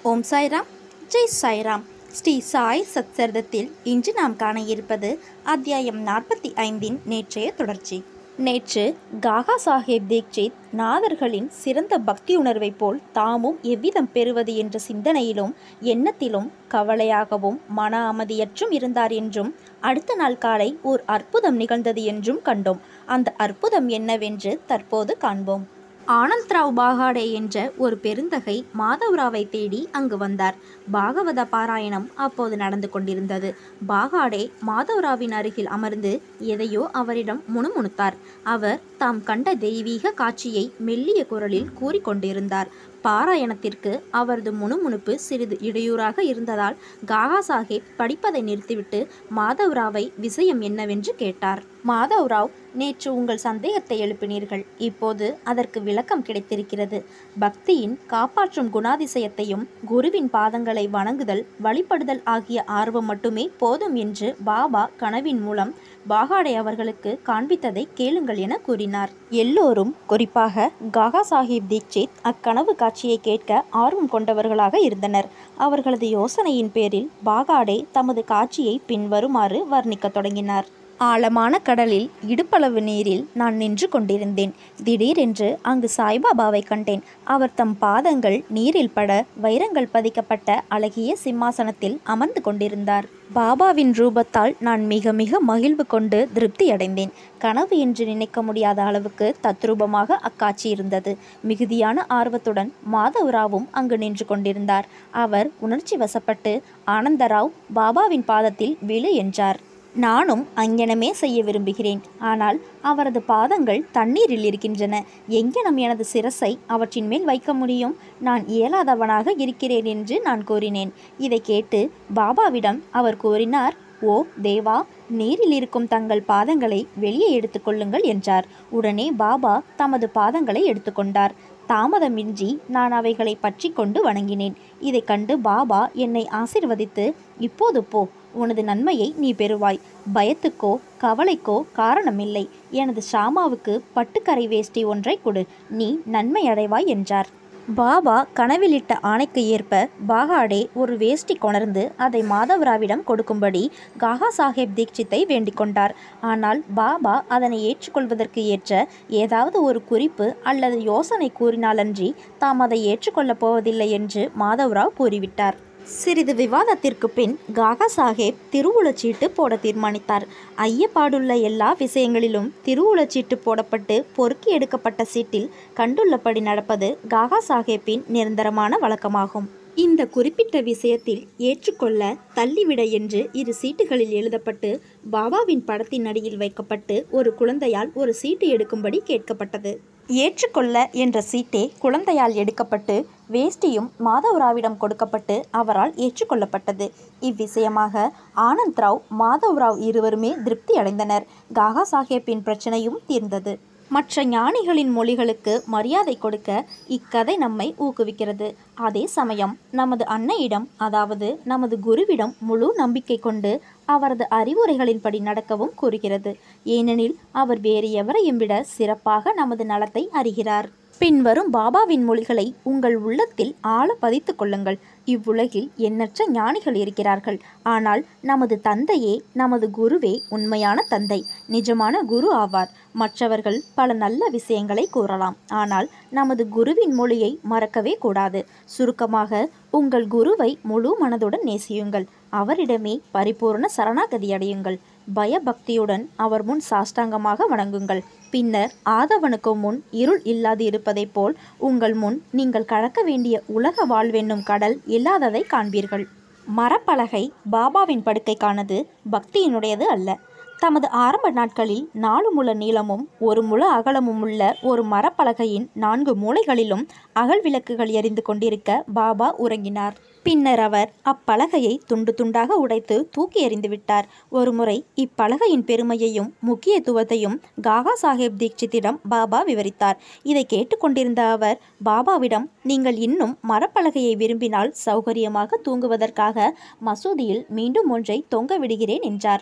ஓம் சாய்ராம் ஜெய் சாய்ராம் ஸ்ரீ சாய் சத்சரிதத்தில் இன்று நாம் காண இருப்பது அத்தியாயம் நாற்பத்தி ஐந்தின் நேற்றைய தொடர்ச்சி நேற்று காகா சாஹேப் தீக்ஷித் நாதர்களின் சிறந்த பக்தி உணர்வைப் போல் தாமும் எவ்விதம் பெறுவது என்ற சிந்தனையிலும் எண்ணத்திலும் கவலையாகவும் மன அமைதியற்றும் இருந்தார் என்றும் அடுத்த நாள் காலை ஓர் அற்புதம் நிகழ்ந்தது என்றும் கண்டோம் அந்த அற்புதம் என்னவென்று தற்போது காண்போம் ஆனந்த்ராவ் பாகாடே என்ற ஒரு பெருந்தகை மாதவராவை தேடி அங்கு வந்தார் பாகவத பாராயணம் அப்போது நடந்து கொண்டிருந்தது பாகாடே மாதவராவின் அருகில் அமர்ந்து எதையோ அவரிடம் முணுமுணுத்தார் அவர் தாம் கண்ட தெய்வீக காட்சியை மெல்லிய குரலில் கூறிக்கொண்டிருந்தார் பாராயணத்திற்கு அவரது முணுமுணுப்பு சிறிது இடையூறாக இருந்ததால் காகா சாஹேப் படிப்பதை நிறுத்திவிட்டு மாதவ்ராவை விஷயம் என்னவென்று கேட்டார் மாதவ்ராவ் நேற்று உங்கள் சந்தேகத்தை எழுப்பினீர்கள் இப்போது அதற்கு விளக்கம் கிடைத்திருக்கிறது பக்தியின் காப்பாற்றும் குணாதிசயத்தையும் குருவின் பாதங்களை வணங்குதல் வழிபடுதல் ஆகிய ஆர்வம் மட்டுமே போதும் என்று பாபா கனவின் மூலம் பாகாடே அவர்களுக்கு காண்பித்ததை கேளுங்கள் என கூறினார் எல்லோரும் குறிப்பாக காகா சாஹிப் தீக்ஷித் அக்கனவு காட்சியை கேட்க ஆர்வம் கொண்டவர்களாக இருந்தனர் அவர்களது யோசனையின் பேரில் பாகாடே தமது காட்சியை பின்வருமாறு வர்ணிக்கத் தொடங்கினார் ஆழமான கடலில் இடுப்பளவு நீரில் நான் நின்று கொண்டிருந்தேன் திடீரென்று அங்கு சாய்பாபாவை கண்டேன் அவர் தம் பாதங்கள் நீரில் பட வைரங்கள் பதிக்கப்பட்ட அழகிய சிம்மாசனத்தில் அமர்ந்து கொண்டிருந்தார் பாபாவின் ரூபத்தால் நான் மிக மிக மகிழ்வு கொண்டு திருப்தி அடைந்தேன் கனவு என்று நினைக்க முடியாத அளவுக்கு தத்ரூபமாக அக்காட்சி இருந்தது மிகுதியான ஆர்வத்துடன் மாதவராவும் அங்கு நின்று கொண்டிருந்தார் அவர் உணர்ச்சி வசப்பட்டு ஆனந்தராவ் பாபாவின் பாதத்தில் விழு என்றார் நானும் அங்ஙனமே செய்ய விரும்புகிறேன் ஆனால் அவரது பாதங்கள் தண்ணீரில் இருக்கின்றன எங்கனம் எனது சிரசை அவற்றின் மேல் வைக்க முடியும் நான் இயலாதவனாக இருக்கிறேன் என்று நான் கூறினேன் இதை கேட்டு பாபாவிடம் அவர் கூறினார் ஓ தேவா நீரில் இருக்கும் தங்கள் பாதங்களை வெளியே எடுத்துக்கொள்ளுங்கள் என்றார் உடனே பாபா தமது பாதங்களை எடுத்துக்கொண்டார் தாமதமின்றி நான் அவைகளை பற்றி கொண்டு வணங்கினேன் இதை கண்டு பாபா என்னை ஆசிர்வதித்து இப்போது போ உனது நன்மையை நீ பெறுவாய் பயத்துக்கோ கவலைக்கோ காரணமில்லை எனது ஷாமாவுக்கு பட்டுக்கரை வேஷ்டி ஒன்றை கொடு நீ நன்மை அடைவாய் என்றார் பாபா கனவிலிட்ட ஆணைக்கு ஏற்ப பாகாடே ஒரு வேஷ்டி கொணர்ந்து அதை மாதவராவிடம் கொடுக்கும்படி காகா சாஹேப் தீக்ஷித்தை வேண்டிக் கொண்டார் ஆனால் பாபா அதனை ஏற்றுக்கொள்வதற்கு ஏற்ற ஏதாவது ஒரு குறிப்பு அல்லது யோசனை கூறினாலன்றி தாம் அதை ஏற்றுக்கொள்ளப் போவதில்லை என்று மாதவராவ் கூறிவிட்டார் சிறிது விவாதத்திற்கு பின் காகா சாஹேப் திருவுளச்சீட்டு போட தீர்மானித்தார் ஐயப்பாடுள்ள எல்லா விஷயங்களிலும் திருவுளச்சீட்டு போடப்பட்டு பொறுக்கி எடுக்கப்பட்ட சீட்டில் கண்டுள்ளபடி நடப்பது காகா சாஹேப்பின் நிரந்தரமான வழக்கமாகும் இந்த குறிப்பிட்ட விஷயத்தில் ஏற்றுக்கொள்ள தள்ளிவிட என்று இரு சீட்டுகளில் எழுதப்பட்டு பாபாவின் படத்தின் அடியில் வைக்கப்பட்டு ஒரு குழந்தையால் ஒரு சீட்டு எடுக்கும்படி கேட்கப்பட்டது ஏற்றுக்கொள்ள என்ற சீட்டே குழந்தையால் எடுக்கப்பட்டு வேஷ்டியும் மாதவராவிடம் கொடுக்கப்பட்டு அவரால் ஏற்றுக்கொள்ளப்பட்டது இவ்விஷயமாக ஆனந்த்ராவ் மாதவராவ் இருவருமே திருப்தி அடைந்தனர் காகா சாஹேப்பின் பிரச்சனையும் தீர்ந்தது மற்ற ஞானிகளின் மொழிகளுக்கு மரியாதை கொடுக்க இக்கதை நம்மை ஊக்குவிக்கிறது அதே சமயம் நமது அன்னையிடம் அதாவது நமது குருவிடம் முழு நம்பிக்கை கொண்டு அவரது அறிவுரைகளின்படி நடக்கவும் கூறுகிறது ஏனெனில் அவர் வேறு எவரையும் விட சிறப்பாக நமது நலத்தை அறிகிறார் பின்வரும் பாபாவின் மொழிகளை உங்கள் உள்ளத்தில் ஆழ பதித்து கொள்ளுங்கள் இவ்வுலகில் எண்ணற்ற ஞானிகள் இருக்கிறார்கள் ஆனால் நமது தந்தையே நமது குருவே உண்மையான தந்தை நிஜமான குரு ஆவார் மற்றவர்கள் பல நல்ல விஷயங்களை கூறலாம் ஆனால் நமது குருவின் மொழியை மறக்கவே கூடாது சுருக்கமாக உங்கள் குருவை முழு மனதுடன் நேசியுங்கள் அவரிடமே பரிபூர்ண சரணாகதி அடையுங்கள் பயபக்தியுடன் அவர் முன் சாஷ்டாங்கமாக வணங்குங்கள் பின்னர் ஆதவனுக்கு முன் இருள் இல்லாது இருப்பதைப் போல் உங்கள் முன் நீங்கள் கடக்க வேண்டிய உலக வாழ்வென்னும் கடல் இல்லாததை காண்பீர்கள் மரப்பலகை பாபாவின் படுக்கைக்கானது பக்தியினுடையது அல்ல தமது ஆரம்ப நாட்களில் நாலு முழ நீளமும் ஒரு முழ அகலமும் உள்ள ஒரு மரப்பலகையின் நான்கு மூலைகளிலும் அகல் விளக்குகள் எரிந்து கொண்டிருக்க பாபா உறங்கினார் பின்னர் அவர் அப்பலகையை துண்டு துண்டாக உடைத்து தூக்கி எறிந்து விட்டார் ஒருமுறை இப்பலகையின் பெருமையையும் முக்கியத்துவத்தையும் காகா சாஹேப் தீக்ஷித்திடம் பாபா விவரித்தார் இதை கேட்டுக்கொண்டிருந்த அவர் பாபாவிடம் நீங்கள் இன்னும் மரப்பலகையை விரும்பினால் சௌகரியமாக தூங்குவதற்காக மசூதியில் மீண்டும் ஒன்றை தொங்க விடுகிறேன் என்றார்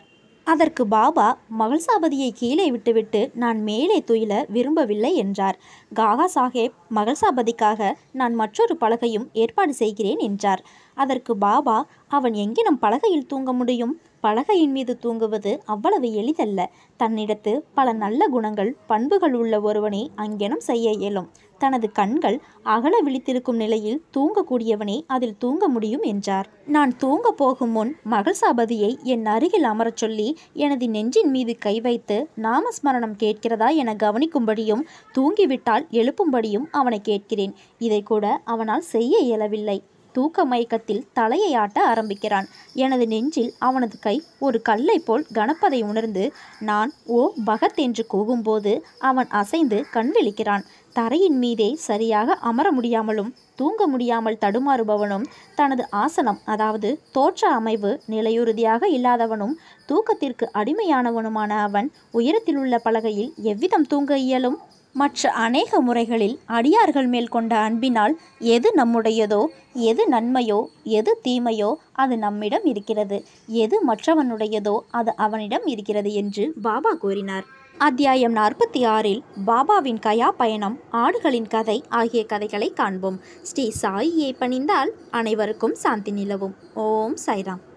அதற்கு பாபா மகள்சாபதியை கீழே விட்டுவிட்டு நான் மேலே துயில விரும்பவில்லை என்றார் காகா சாஹேப் மகள்சாபதிக்காக நான் மற்றொரு பலகையும் ஏற்பாடு செய்கிறேன் என்றார் அதற்கு பாபா அவன் எங்கினம் பலகையில் தூங்க முடியும் பலகையின் மீது தூங்குவது அவ்வளவு எளிதல்ல தன்னிடத்து பல நல்ல குணங்கள் பண்புகள் உள்ள ஒருவனே அங்கெனம் செய்ய இயலும் தனது கண்கள் அகல விழித்திருக்கும் நிலையில் தூங்கக்கூடியவனே அதில் தூங்க முடியும் என்றார் நான் தூங்க போகும் முன் மகள்சாபதியை என் அருகில் அமரச் சொல்லி எனது நெஞ்சின் மீது கை வைத்து நாமஸ்மரணம் கேட்கிறதா என கவனிக்கும்படியும் தூங்கிவிட்டால் எழுப்பும்படியும் அவனை கேட்கிறேன் இதை கூட அவனால் செய்ய இயலவில்லை தூக்க மயக்கத்தில் தலையை ஆட்ட ஆரம்பிக்கிறான் எனது நெஞ்சில் அவனது கை ஒரு கல்லை போல் கனப்பதை உணர்ந்து நான் ஓ பகத் என்று கூகும்போது அவன் அசைந்து கண் விழிக்கிறான் தரையின் மீதே சரியாக அமர முடியாமலும் தூங்க முடியாமல் தடுமாறுபவனும் தனது ஆசனம் அதாவது தோற்ற அமைவு நிலையுறுதியாக இல்லாதவனும் தூக்கத்திற்கு அடிமையானவனுமான அவன் உயரத்தில் உள்ள பலகையில் எவ்விதம் தூங்க இயலும் மற்ற அநேக முறைகளில் அடியார்கள் மேல் கொண்ட அன்பினால் எது நம்முடையதோ எது நன்மையோ எது தீமையோ அது நம்மிடம் இருக்கிறது எது மற்றவனுடையதோ அது அவனிடம் இருக்கிறது என்று பாபா கூறினார் அத்தியாயம் நாற்பத்தி ஆறில் பாபாவின் கயா பயணம் ஆடுகளின் கதை ஆகிய கதைகளை காண்போம் ஸ்ரீ சாயியை பணிந்தால் அனைவருக்கும் சாந்தி நிலவும் ஓம் சாய்ராம்